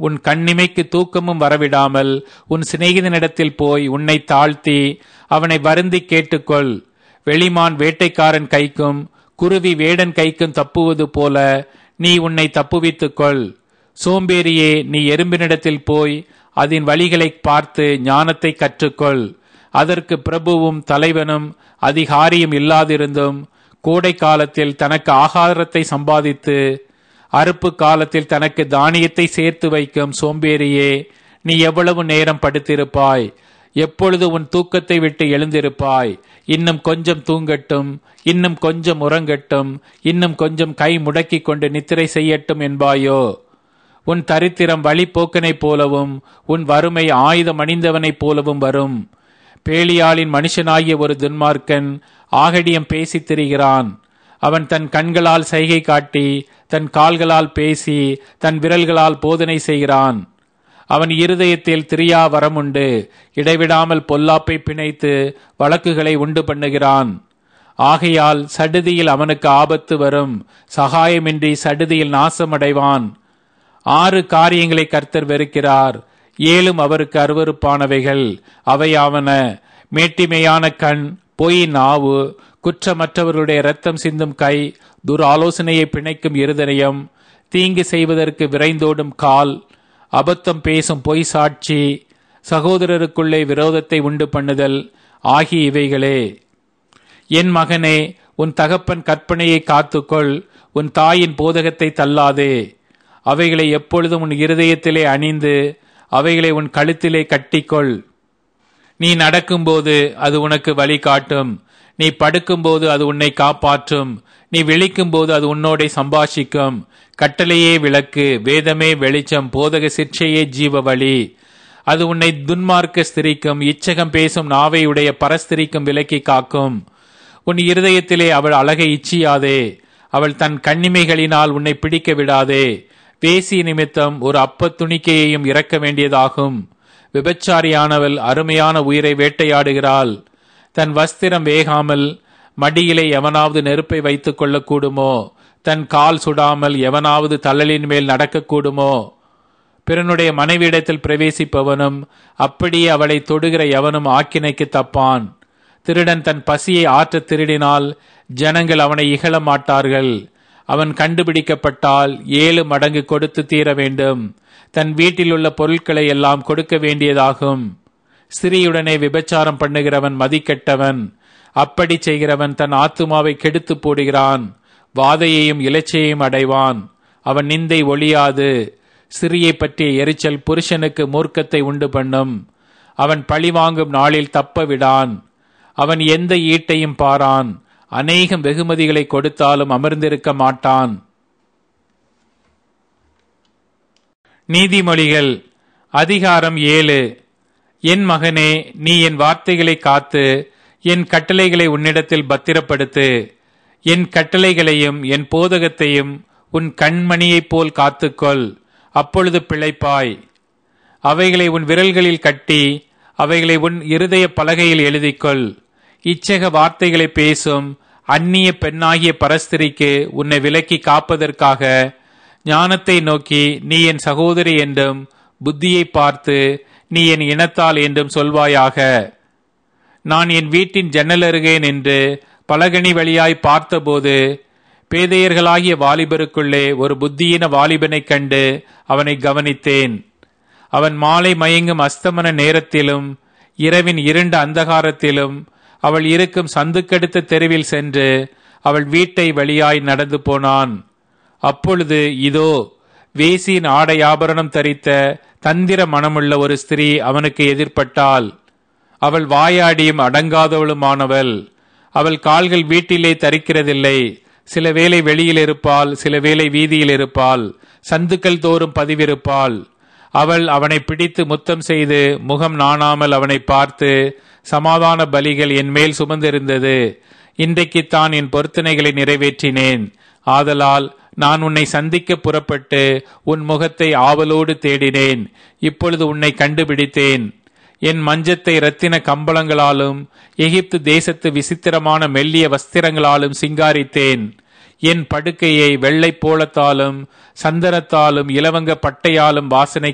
உன் கண்ணிமைக்கு தூக்கமும் வரவிடாமல் உன் சிநேகிதனிடத்தில் போய் உன்னை தாழ்த்தி அவனை வருந்தி கேட்டுக்கொள் வெளிமான் வேட்டைக்காரன் கைக்கும் குருவி வேடன் கைக்கும் தப்புவது போல நீ உன்னை தப்புவித்துக்கொள் சோம்பேறியே நீ எறும்பினிடத்தில் போய் அதன் வழிகளை பார்த்து ஞானத்தை கற்றுக்கொள் அதற்கு பிரபுவும் தலைவனும் அதிகாரியும் இல்லாதிருந்தும் கோடை காலத்தில் தனக்கு ஆகாரத்தை சம்பாதித்து அறுப்பு காலத்தில் தனக்கு தானியத்தை சேர்த்து வைக்கும் சோம்பேறியே நீ எவ்வளவு நேரம் படுத்திருப்பாய் எப்பொழுது உன் தூக்கத்தை விட்டு எழுந்திருப்பாய் இன்னும் கொஞ்சம் தூங்கட்டும் இன்னும் கொஞ்சம் உறங்கட்டும் இன்னும் கொஞ்சம் கை முடக்கிக் கொண்டு நித்திரை செய்யட்டும் என்பாயோ உன் தரித்திரம் வழிப்போக்கனைப் போலவும் உன் வறுமை ஆயுதம் அணிந்தவனைப் போலவும் வரும் பேலியாளின் மனுஷனாகிய ஒரு துன்மார்க்கன் ஆகடியம் பேசித் திரிகிறான் அவன் தன் கண்களால் சைகை காட்டி தன் கால்களால் பேசி தன் விரல்களால் போதனை செய்கிறான் அவன் இருதயத்தில் திரியா வரமுண்டு இடைவிடாமல் பொல்லாப்பை பிணைத்து வழக்குகளை உண்டு பண்ணுகிறான் ஆகையால் சடுதியில் அவனுக்கு ஆபத்து வரும் சகாயமின்றி சடுதியில் நாசமடைவான் ஆறு காரியங்களை கர்த்தர் வெறுக்கிறார் ஏழும் அவருக்கு அருவறுப்பானவைகள் அவையாவன மேட்டிமையான கண் பொய் நாவு குற்றமற்றவர்களுடைய இரத்தம் சிந்தும் கை துர் ஆலோசனையை பிணைக்கும் இருதயம் தீங்கு செய்வதற்கு விரைந்தோடும் கால் அபத்தம் பேசும் பொய் சாட்சி சகோதரருக்குள்ளே விரோதத்தை உண்டு பண்ணுதல் ஆகிய இவைகளே என் மகனே உன் தகப்பன் கற்பனையை காத்துக்கொள் உன் தாயின் போதகத்தை தள்ளாதே அவைகளை எப்பொழுதும் உன் இருதயத்திலே அணிந்து அவைகளை உன் கழுத்திலே கட்டிக்கொள் நீ நடக்கும்போது அது உனக்கு வழி காட்டும் நீ படுக்கும்போது அது உன்னை காப்பாற்றும் நீ விழிக்கும்போது அது உன்னோடே சம்பாஷிக்கும் கட்டளையே விளக்கு வேதமே வெளிச்சம் போதக சிற்சையே ஜீவ வழி அது உன்னை துன்மார்க்க ஸ்திரிக்கும் இச்சகம் பேசும் நாவை உடைய பரஸ்திரிக்கும் விலக்கி காக்கும் உன் இருதயத்திலே அவள் அழகை இச்சியாதே அவள் தன் கண்ணிமைகளினால் உன்னை பிடிக்க விடாதே பேசி நிமித்தம் ஒரு அப்பத் துணிக்கையையும் இறக்க வேண்டியதாகும் விபச்சாரியானவள் அருமையான உயிரை வேட்டையாடுகிறாள் தன் வஸ்திரம் வேகாமல் மடியிலே எவனாவது நெருப்பை வைத்துக் கொள்ளக்கூடுமோ தன் கால் சுடாமல் எவனாவது தள்ளலின் மேல் நடக்கக்கூடுமோ பிறனுடைய மனைவியிடத்தில் பிரவேசிப்பவனும் அப்படியே அவளை தொடுகிற எவனும் ஆக்கினைக்கு தப்பான் திருடன் தன் பசியை ஆற்ற திருடினால் ஜனங்கள் அவனை இகழ மாட்டார்கள் அவன் கண்டுபிடிக்கப்பட்டால் ஏழு மடங்கு கொடுத்து தீர வேண்டும் தன் வீட்டில் உள்ள பொருட்களை எல்லாம் கொடுக்க வேண்டியதாகும் ஸ்திரீயுடனே விபச்சாரம் பண்ணுகிறவன் மதிக்கெட்டவன் அப்படி செய்கிறவன் தன் ஆத்துமாவை கெடுத்து போடுகிறான் வாதையையும் இலச்சையையும் அடைவான் அவன் நிந்தை ஒளியாது சிறியை பற்றிய எரிச்சல் புருஷனுக்கு மூர்க்கத்தை உண்டு பண்ணும் அவன் பழிவாங்கும் நாளில் தப்ப விடான் அவன் எந்த ஈட்டையும் பாரான் அநேகம் வெகுமதிகளை கொடுத்தாலும் அமர்ந்திருக்க மாட்டான் நீதிமொழிகள் அதிகாரம் ஏழு என் மகனே நீ என் வார்த்தைகளை காத்து என் கட்டளைகளை உன்னிடத்தில் பத்திரப்படுத்து என் கட்டளைகளையும் என் போதகத்தையும் உன் கண்மணியைப் போல் காத்துக்கொள் அப்பொழுது பிழைப்பாய் அவைகளை உன் விரல்களில் கட்டி அவைகளை உன் இருதய பலகையில் எழுதிக்கொள் இச்சக வார்த்தைகளை பேசும் அந்நிய பெண்ணாகிய பரஸ்திரிக்கு உன்னை விலக்கி காப்பதற்காக ஞானத்தை நோக்கி நீ என் சகோதரி என்றும் புத்தியை பார்த்து நீ என் இனத்தால் என்றும் சொல்வாயாக நான் என் வீட்டின் ஜன்னல் அருகே நின்று பலகனி வழியாய் பார்த்தபோது பேதையர்களாகிய வாலிபருக்குள்ளே ஒரு புத்தியின வாலிபனைக் கண்டு அவனை கவனித்தேன் அவன் மாலை மயங்கும் அஸ்தமன நேரத்திலும் இரவின் இருண்ட அந்தகாரத்திலும் அவள் இருக்கும் சந்துக்கடுத்த தெருவில் சென்று அவள் வீட்டை வழியாய் நடந்து போனான் அப்பொழுது இதோ வேசியின் ஆடை ஆபரணம் தரித்த தந்திர மனமுள்ள ஒரு ஸ்திரீ அவனுக்கு எதிர்பட்டாள் அவள் வாயாடியும் அடங்காதவளுமானவள் அவள் கால்கள் வீட்டிலே தரிக்கிறதில்லை சில வேளை வெளியில் இருப்பாள் சில வேளை வீதியில் இருப்பாள் சந்துக்கள் தோறும் பதிவிருப்பாள் அவள் அவனை பிடித்து முத்தம் செய்து முகம் நாணாமல் அவனை பார்த்து சமாதான பலிகள் என் மேல் சுமந்திருந்தது இன்றைக்குத்தான் என் பொருத்தனைகளை நிறைவேற்றினேன் ஆதலால் நான் உன்னை சந்திக்க புறப்பட்டு உன் முகத்தை ஆவலோடு தேடினேன் இப்பொழுது உன்னை கண்டுபிடித்தேன் என் மஞ்சத்தை இரத்தின கம்பளங்களாலும் எகிப்து தேசத்து விசித்திரமான மெல்லிய வஸ்திரங்களாலும் சிங்காரித்தேன் என் படுக்கையை வெள்ளை போலத்தாலும் சந்தனத்தாலும் இலவங்க பட்டையாலும் வாசனை